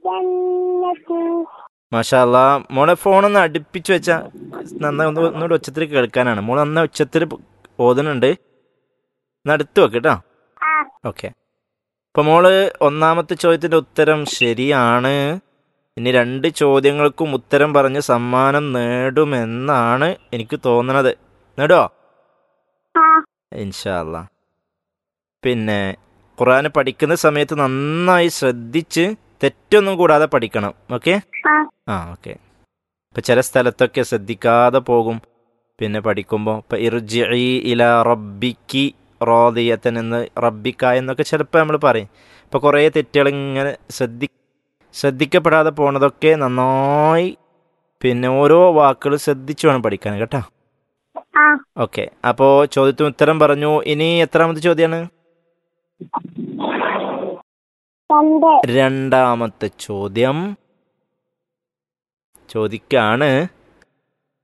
الجنة മാഷാല്ല മോളെ ഫോണൊന്ന് അടുപ്പിച്ച് വെച്ചാൽ നന്നായി ഒന്ന് ഒന്നുകൂടി ഉച്ചത്തിൽ കേൾക്കാനാണ് മോൾ നന്നായി ഉച്ചത്തിൽ ഓതുന്നുണ്ട് ഒന്ന് അടുത്ത് വെക്ക് കേട്ടോ ആ ഓക്കെ അപ്പോൾ മോള് ഒന്നാമത്തെ ചോദ്യത്തിൻ്റെ ഉത്തരം ശരിയാണ് ഇനി രണ്ട് ചോദ്യങ്ങൾക്കും ഉത്തരം പറഞ്ഞ് സമ്മാനം നേടുമെന്നാണ് എനിക്ക് തോന്നണത് നേടുവോ ആ ഇൻഷാല്ല പിന്നെ ഖുറാൻ പഠിക്കുന്ന സമയത്ത് നന്നായി ശ്രദ്ധിച്ച് തെറ്റൊന്നും കൂടാതെ പഠിക്കണം ഓക്കെ ആ ആ ഓക്കെ ഇപ്പം ചില സ്ഥലത്തൊക്കെ ശ്രദ്ധിക്കാതെ പോകും പിന്നെ പഠിക്കുമ്പോൾ ഇപ്പം ഇർജി ഇല റബ്ബിക്ക് റോദിയത്തൻ എന്ന് റബ്ബിക്ക എന്നൊക്കെ ചിലപ്പോൾ നമ്മൾ പറയും ഇപ്പോൾ കുറേ തെറ്റുകൾ ഇങ്ങനെ ശ്രദ്ധി ശ്രദ്ധിക്കപ്പെടാതെ പോണതൊക്കെ നന്നായി പിന്നെ ഓരോ വാക്കുകൾ ശ്രദ്ധിച്ചു വേണം പഠിക്കാൻ കേട്ടോ ആ ഓക്കെ അപ്പോൾ ചോദ്യത്തിന് ഉത്തരം പറഞ്ഞു ഇനി എത്രാമത്തെ ചോദ്യമാണ് രണ്ട് രണ്ടാമത്തെ ചോദ്യം ചോദിക്കാണ്